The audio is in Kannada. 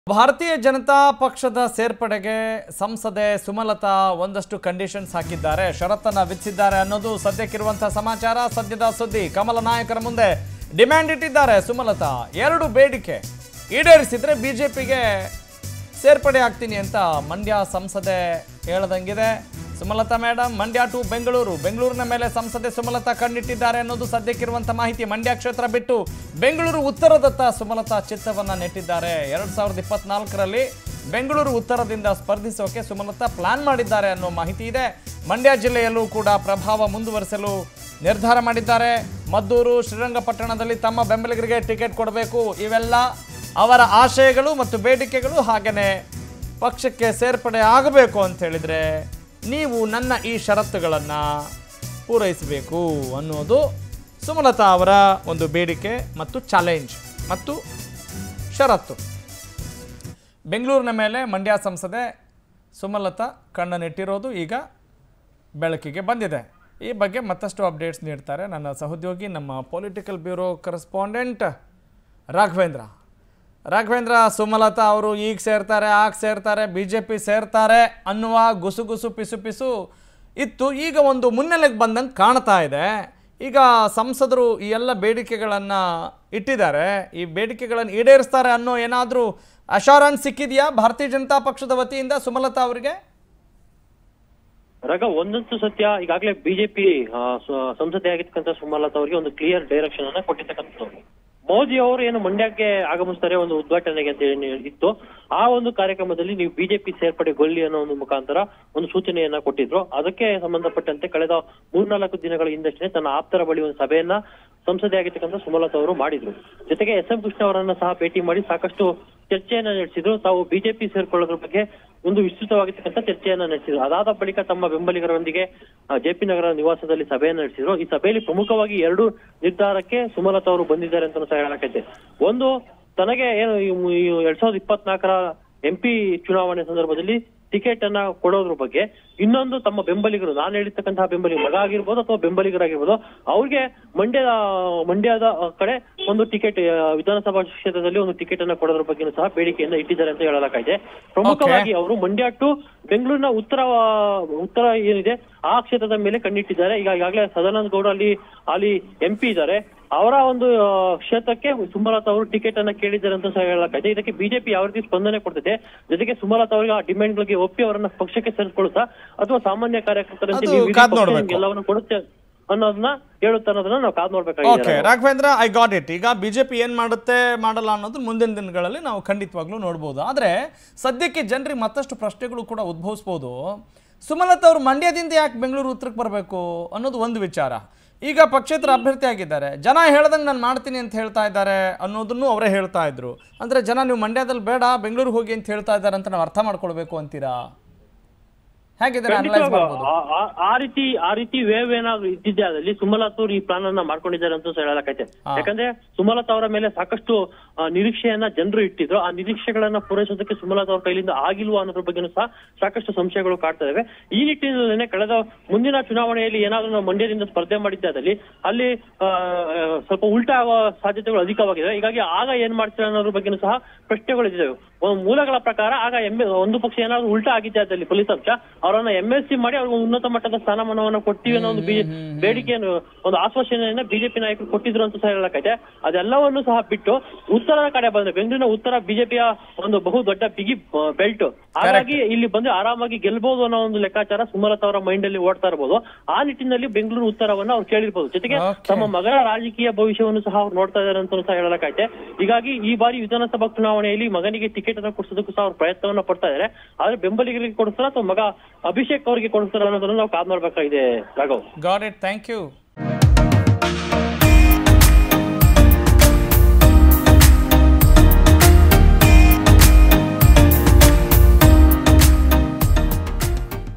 ಭಾರತೀಯ ಜನತಾ ಪಕ್ಷದ ಸೇರ್ಪಡೆಗೆ ಸಂಸದೆ ಸುಮಲತಾ ಒಂದಷ್ಟು ಕಂಡೀಷನ್ಸ್ ಹಾಕಿದ್ದಾರೆ ಷರತ್ತನ್ನ ವಿಧಿಸಿದ್ದಾರೆ ಅನ್ನೋದು ಸದ್ಯಕ್ಕಿರುವಂತಹ ಸಮಾಚಾರ ಸದ್ಯದ ಸುದ್ದಿ ಕಮಲ ನಾಯಕರ ಮುಂದೆ ಡಿಮ್ಯಾಂಡ್ ಇಟ್ಟಿದ್ದಾರೆ ಸುಮಲತಾ ಎರಡು ಬೇಡಿಕೆ ಈಡೇರಿಸಿದ್ರೆ ಬಿಜೆಪಿಗೆ ಸೇರ್ಪಡೆ ಆಗ್ತೀನಿ ಅಂತ ಮಂಡ್ಯ ಸಂಸದೆ ಹೇಳದಂಗಿದೆ ಸುಮಲತಾ ಮೇಡಮ್ ಮಂಡ್ಯ ಟು ಬೆಂಗಳೂರು ಬೆಂಗಳೂರಿನ ಮೇಲೆ ಸಂಸದೆ ಸುಮಲತಾ ಕಣ್ಣಿಟ್ಟಿದ್ದಾರೆ ಅನ್ನೋದು ಸದ್ಯಕ್ಕಿರುವಂಥ ಮಾಹಿತಿ ಮಂಡ್ಯ ಕ್ಷೇತ್ರ ಬಿಟ್ಟು ಬೆಂಗಳೂರು ಉತ್ತರದತ್ತ ಸುಮಲತಾ ಚಿತ್ತವನ್ನ ನೆಟ್ಟಿದ್ದಾರೆ ಎರಡ್ ಸಾವಿರದ ಇಪ್ಪತ್ನಾಲ್ಕರಲ್ಲಿ ಬೆಂಗಳೂರು ಉತ್ತರದಿಂದ ಸ್ಪರ್ಧಿಸೋಕೆ ಸುಮಲತಾ ಪ್ಲಾನ್ ಮಾಡಿದ್ದಾರೆ ಅನ್ನೋ ಮಾಹಿತಿ ಇದೆ ಮಂಡ್ಯ ಜಿಲ್ಲೆಯಲ್ಲೂ ಕೂಡ ಪ್ರಭಾವ ಮುಂದುವರಿಸಲು ನಿರ್ಧಾರ ಮಾಡಿದ್ದಾರೆ ಮದ್ದೂರು ಶ್ರೀರಂಗಪಟ್ಟಣದಲ್ಲಿ ತಮ್ಮ ಬೆಂಬಲಿಗರಿಗೆ ಟಿಕೆಟ್ ಕೊಡಬೇಕು ಇವೆಲ್ಲ ಅವರ ಆಶಯಗಳು ಮತ್ತು ಬೇಡಿಕೆಗಳು ಹಾಗೆಯೇ ಪಕ್ಷಕ್ಕೆ ಸೇರ್ಪಡೆ ಆಗಬೇಕು ಅಂತ ಹೇಳಿದ್ರೆ ನೀವು ನನ್ನ ಈ ಷರತ್ತುಗಳನ್ನು ಪೂರೈಸಬೇಕು ಅನ್ನೋದು ಸುಮಲತಾ ಅವರ ಒಂದು ಬೇಡಿಕೆ ಮತ್ತು ಚಾಲೆಂಜ್ ಮತ್ತು ಷರತ್ತು ಬೆಂಗಳೂರಿನ ಮೇಲೆ ಮಂಡ್ಯ ಸಂಸದೆ ಸುಮಲತಾ ಕಣ್ಣನ್ನಿಟ್ಟಿರೋದು ಈಗ ಬೆಳಕಿಗೆ ಬಂದಿದೆ ಈ ಬಗ್ಗೆ ಮತ್ತಷ್ಟು ಅಪ್ಡೇಟ್ಸ್ ನೀಡ್ತಾರೆ ನನ್ನ ಸಹೋದ್ಯೋಗಿ ನಮ್ಮ political bureau correspondent Raghavendra Raghavendra Sumalatha ಅವರು ಈಗ ಸೇರ್ತಾರೆ ಆಗ ಸೇರ್ತಾರೆ ಬಿ ಜೆ ಪಿ ಸೇರ್ತಾರೆ ಅನ್ನುವ ಗುಸುಗುಸು ಪಿಸು ಪಿಸು ಇತ್ತು ಈಗ ಒಂದು ಮುನ್ನೆಲೆಗೆ ಬಂದಂಗೆ ಕಾಣ್ತಾ ಇದೆ ಈಗ ಸಂಸದರು ಈ ಎಲ್ಲ ಬೇಡಿಕೆಗಳನ್ನು ಇಟ್ಟಿದ್ದಾರೆ ಈ ಬೇಡಿಕೆಗಳನ್ನು ಈಡೇರಿಸ್ತಾರೆ ಅನ್ನೋ ಏನಾದರೂ ಅಶಾರೆನ್ಸ್ ಸಿಕ್ಕಿದೆಯಾ ಭಾರತೀಯ ಜನತಾ ಪಕ್ಷದ ವತಿಯಿಂದ ಸುಮಲತಾ ಅವರಿಗೆ ರಗ ಒಂದಂತೂ ಸತ್ಯ ಈಗಾಗಲೇ ಬಿಜೆಪಿ ಸಂಸದೆ ಆಗಿರ್ತಕ್ಕಂಥ ಸುಮಲತಾ ಅವರಿಗೆ ಒಂದು ಕ್ಲಿಯರ್ ಡೈರೆಕ್ಷನ್ ಅನ್ನ ಕೊಟ್ಟಿರ್ತಕ್ಕಂಥದ್ದು ಮೋದಿ ಅವರು ಏನು ಮಂಡ್ಯಕ್ಕೆ ಆಗಮಿಸ್ತಾರೆ ಒಂದು ಉದ್ಘಾಟನೆಗೆ ಅಂತ ಏನು ಇತ್ತು ಆ ಒಂದು ಕಾರ್ಯಕ್ರಮದಲ್ಲಿ ನೀವು ಬಿಜೆಪಿ ಸೇರ್ಪಡೆಗೊಳ್ಳಿ ಅನ್ನೋ ಒಂದು ಮುಖಾಂತರ ಒಂದು ಸೂಚನೆಯನ್ನ ಕೊಟ್ಟಿದ್ರು ಅದಕ್ಕೆ ಸಂಬಂಧಪಟ್ಟಂತೆ ಕಳೆದ ಮೂರ್ನಾಲ್ಕು ದಿನಗಳ ಹಿಂದಷ್ಟೇ ತನ್ನ ಆಪ್ತರ ಬಳಿ ಒಂದು ಸಭೆಯನ್ನ ಸಂಸದೆ ಆಗಿರ್ತಕ್ಕಂಥ ಸುಮಲತಾ ಅವರು ಮಾಡಿದ್ರು ಜೊತೆಗೆ ಎಸ್ ಎಂ ಕೃಷ್ಣ ಅವರನ್ನ ಸಹ ಭೇಟಿ ಮಾಡಿ ಸಾಕಷ್ಟು ಚರ್ಚೆಯನ್ನ ನಡೆಸಿದ್ರು ತಾವು ಬಿಜೆಪಿ ಸೇರ್ಕೊಳ್ಳೋದ್ರ ಬಗ್ಗೆ ಒಂದು ವಿಸ್ತೃತವಾಗಿರ್ತಕ್ಕಂಥ ಚರ್ಚೆಯನ್ನ ನಡೆಸಿದ್ರು ಅದಾದ ಬಳಿಕ ತಮ್ಮ ಬೆಂಬಲಿಗರೊಂದಿಗೆ ಜೆ ಪಿ ನಗರ ನಿವಾಸದಲ್ಲಿ ಸಭೆಯನ್ನ ನಡೆಸಿದ್ರು ಈ ಸಭೆಯಲ್ಲಿ ಪ್ರಮುಖವಾಗಿ ಎರಡು ನಿರ್ಧಾರಕ್ಕೆ ಸುಮಲತಾ ಅವರು ಬಂದಿದ್ದಾರೆ ಅಂತ ಸಹ ಹೇಳಕೈತೆ ಒಂದು ತನಗೆ ಏನು ಈ ಮು- ಈ ಎರಡ್ ಸಾವಿರದ ಇಪ್ಪತ್ನಾಲ್ಕರ ಎಂಪಿ ಚುನಾವಣೆ ಸಂದರ್ಭದಲ್ಲಿ ಟಿಕೆಟ್ ಅನ್ನ ಕೊಡೋದ್ರ ಬಗ್ಗೆ ಇನ್ನೊಂದು ತಮ್ಮ ಬೆಂಬಲಿಗರು ನಾನು ಹೇಳಿರ್ತಕ್ಕಂತಹ ಬೆಂಬಲಿಗರು ಮಗ ಆಗಿರ್ಬೋದು ಅಥವಾ ಬೆಂಬಲಿಗರಾಗಿರ್ಬೋದು ಅವ್ರಿಗೆ ಮಂಡ್ಯದ ಮಂಡ್ಯದ ಕಡೆ ಒಂದು ಟಿಕೆಟ್ ವಿಧಾನಸಭಾ ಕ್ಷೇತ್ರದಲ್ಲಿ ಒಂದು ಟಿಕೆಟ್ ಅನ್ನ ಕೊಡೋದ್ರ ಬಗ್ಗೆ ಸಹ ಬೇಡಿಕೆಯನ್ನ ಇಟ್ಟಿದ್ದಾರೆ ಅಂತ ಹೇಳಲಾಗಿದೆ ಪ್ರಮುಖವಾಗಿ ಅವರು ಮಂಡ್ಯ ಟು ಬೆಂಗಳೂರಿನ ಉತ್ತರ ಉತ್ತರ ಏನಿದೆ ಆ ಕ್ಷೇತ್ರದ ಮೇಲೆ ಕಣ್ಣಿಟ್ಟಿದ್ದಾರೆ ಈಗ ಈಗಾಗಲೇ ಸದಾನಂದ ಗೌಡ ಅಲ್ಲಿ ಅಲ್ಲಿ ಎಂಪಿ ಇದ್ದಾರೆ ಅವರ ಒಂದು ಆ, ಕ್ಷೇತ್ರಕ್ಕೆ ಸುಮಲತಾ ಅವರು ಟಿಕೆಟ್ ಅನ್ನ ಕೇಳಿದ್ದಾರೆ ಅಂತ ಸಹ ಹೇಳಲಾಗಿದೆ ಇದಕ್ಕೆ ಬಿಜೆಪಿ ಯಾವ ರೀತಿ ಸ್ಪಂದನೆ ಕೊಡ್ತಿದೆ ಜೊತೆಗೆ ಸುಮಲತಾ ಅವರಿಗೆ ಆ ಡಿಮ್ಯಾಂಡ್ ಗಳಿಗೆ ಒಪ್ಪಿ ಅವರನ್ನ ಪಕ್ಷಕ್ಕೆ ಸೇರಿಸ್ಕೊಳ್ಳುತ್ತಾ ಅಥವಾ ಸಾಮಾನ್ಯ ಕಾರ್ಯಕರ್ತರಂತೆ ಅದು ನೀವು ಇಡೀ ಕಾದ್ ಪಕ್ಷ ನೋಡ್ಬೇಕು. ನಿಮ್ಗೆ ಎಲ್ಲವನ್ನು ಕೊಡುತ್ತೆ ಅನ್ನೋದನ್ನ ಹೇಳುತ್ತೆ ಅನ್ನೋದನ್ನ ನಾವು ಕಾದ್ ಓಕೆ ನೋಡ್ಬೇಕಾಗಿದೆ ರಾಘವೇಂದ್ರ ಐ ಗಾಟ್ ಇಟ್ ಈಗ ಬಿ ಜೆ ಪಿ ಏನು ಮಾಡುತ್ತೆ ಮಾಡಲ್ಲ ಅನ್ನೋದು ಮುಂದಿನ ದಿನಗಳಲ್ಲಿ ನಾವು ಖಂಡಿತವಾಗ್ಲೂ ನೋಡ್ಬೋದು ಆದರೆ ಸದ್ಯಕ್ಕೆ ಜನರಿಗೆ ಮತ್ತಷ್ಟು ಪ್ರಶ್ನೆಗಳು ಕೂಡ ಉದ್ಭವಿಸ್ಬೋದು ಸುಮಲತಾ ಅವರು ಮಂಡ್ಯದಿಂದ ಯಾಕೆ ಬೆಂಗಳೂರು ಉತ್ತರಕ್ಕೆ ಬರಬೇಕು ಅನ್ನೋದು ಒಂದು ವಿಚಾರ ಈಗ ಪಕ್ಷೇತರ ಅಭ್ಯರ್ಥಿ ಆಗಿದ್ದಾರೆ ಜನ ಹೇಳ್ದಂಗೆ ನಾನು ಮಾಡ್ತೀನಿ ಅಂತ ಹೇಳ್ತಾ ಇದ್ದಾರೆ ಅನ್ನೋದನ್ನು ಅವರೇ ಹೇಳ್ತಾ ಇದ್ರು ಅಂದರೆ ಜನ ನೀವು ಮಂಡ್ಯದಲ್ಲಿ ಬೇಡ ಬೆಂಗಳೂರಿಗೆ ಹೋಗಿ ಅಂತ ಹೇಳ್ತಾ ಇದ್ದಾರೆ ಅಂತ ನಾವು ಅರ್ಥ ಮಾಡ್ಕೊಳ್ಬೇಕು ಅಂತೀರಾ ಹೇಗಿದೆ ಅನಲೈಸ್ ಖಂಡಿತವಾಗ್ಲೂ ಮಾಡ್ಬೋದು ಆ- ಆ- ಆ ರೀತಿ ಆ ರೀತಿ ವೇವ್ ಏನಾದ್ರು ಇದ್ದಿದ್ದೆ ಅದಲ್ಲಿ ಸುಮಲತಾ ಅವರು ಈ ಪ್ಲಾನ್ ಅನ್ನ ಮಾಡ್ಕೊಂಡಿದ್ದಾರೆ ಅಂತ ಸಹ ಹೇಳಲಾಕೈತೆ ಹಾ. ಯಾಕಂದ್ರೆ ಸುಮಲತಾ ಅವರ ಮೇಲೆ ಸಾಕಷ್ಟು ಆ, ನಿರೀಕ್ಷೆಯನ್ನ ಜನರು ಇಟ್ಟಿದ್ರು ಆ ನಿರೀಕ್ಷೆಗಳನ್ನ ಪೂರೈಸೋದಕ್ಕೆ ಸುಮಲತಾ ಅವ್ರ ಕೈಲಿಂದ ಆಗಿಲ್ವಾ ಅನ್ನೋದ್ರ ಬಗ್ಗೆನೂ ಸಹ ಸಾಕಷ್ಟು ಸಂಶಯಗಳು ಕಾಡ್ತಾ ಇದಾವೆ ಈ ನಿಟ್ಟಿನಲ್ಲಿ ಕಳೆದ ಮುಂದಿನ ಚುನಾವಣೆಯಲ್ಲಿ ಏನಾದ್ರೂ ನಾವು ಮಂಡ್ಯದಿಂದ ಸ್ಪರ್ಧೆ ಮಾಡಿದ್ದೆ ಅದಲ್ಲಿ ಅಲ್ಲಿ ಆ, ಸ್ವಲ್ಪ ಉಲ್ಟಾ ಆಗುವ ಸಾಧ್ಯತೆಗಳು ಅಧಿಕವಾಗಿದೆ ಹೀಗಾಗಿ ಆಗ ಏನ್ ಮಾಡ್ತಾರೆ ಅನ್ನೋದ್ರ ಬಗ್ಗೆನೂ ಸಹ ಪ್ರಶ್ನೆಗಳಿದ್ದಾವೆ ಒಂದು ಮೂಲಗಳ ಪ್ರಕಾರ ಆಗ ಎಂ ಒಂದು ಪಕ್ಷ ಏನಾದ್ರು ಉಲ್ಟಾ ಆಗಿದ್ದೆ ಅದಲ್ಲಿ ಫಲಿತಾಂಶ ಅವರನ್ನ ಎಂ ಎಸ್ ಸಿ ಮಾಡಿ ಅವ್ರಿಗೆ ಒಂದು ಉನ್ನತ ಮಟ್ಟದ ಸ್ಥಾನಮಾನವನ್ನ ಕೊಡ್ತೀವಿ ಅನ್ನೋ ಒಂದು ಬಿ- ಬೇಡಿಕೆಯನ್ನು ಒಂದು ಆಶ್ವಾಸನೆಯನ್ನ ಬಿಜೆಪಿ ನಾಯಕರು ಕೊಟ್ಟಿದ್ರು ಅಂತ ಸಹ ಹೇಳಲಾಗಿದೆ ಅದೆಲ್ಲವನ್ನು ಸಹ ಬಿಟ್ಟು ಉತ್ತರದ ಕಡೆ ಬಂದ್ರೆ ಬೆಂಗಳೂರಿನ ಉತ್ತರ ಬಿಜೆಪಿಯ ಒಂದು ಬಹು ದೊಡ್ಡ ಬಿಗಿ ಬೆಲ್ಟ್ ಹಾಗಾಗಿ ಇಲ್ಲಿ ಬಂದು ಆರಾಮಾಗಿ ಗೆಲ್ಬಹುದು ಅನ್ನೋ ಒಂದು ಲೆಕ್ಕಾಚಾರ ಸುಮಲತಾ ಅವರ ಮೈಂಡ್ ಅಲ್ಲಿ ಓಡ್ತಾ ಇರಬಹುದು ಆ ನಿಟ್ಟಿನಲ್ಲಿ ಬೆಂಗಳೂರು ಉತ್ತರವನ್ನ ಅವ್ರು ಕೇಳಿರ್ಬೋದು ಜೊತೆಗೆ Okay. ತಮ್ಮ ಮಗಳ ರಾಜಕೀಯ ಭವಿಷ್ಯವನ್ನು ಸಹ ಅವ್ರು ನೋಡ್ತಾ ಇದ್ದಾರೆ ಅಂತ ಸಹ ಹೇಳಲಾಗೈತೆ ಹೀಗಾಗಿ ಈ ಬಾರಿ ವಿಧಾನಸಭಾ ಚುನಾವಣೆಯಲ್ಲಿ ಮಗನಿಗೆ ಟಿಕೆಟ್ ಅನ್ನು ಕೊಡಿಸೋದಕ್ಕೂ ಸಹ ಅವ್ರು ಪ್ರಯತ್ನವನ್ನ ಪಡ್ತಾ ಇದ್ದಾರೆ ಆದ್ರೆ ಬೆಂಬಲಿಗರಿಗೆ ಕೊಡಿಸ್ತಾರ ಅಥವಾ ಮಗ ಅಭಿಷೇಕ್ ಅವರಿಗೆ ಕೊಡಿಸ್ತಾರ ಅನ್ನೋದನ್ನ ನಾವು ಕಾದ್ ನೋಡ್ಬೇಕಾಗಿದೆ Raghav got it thank you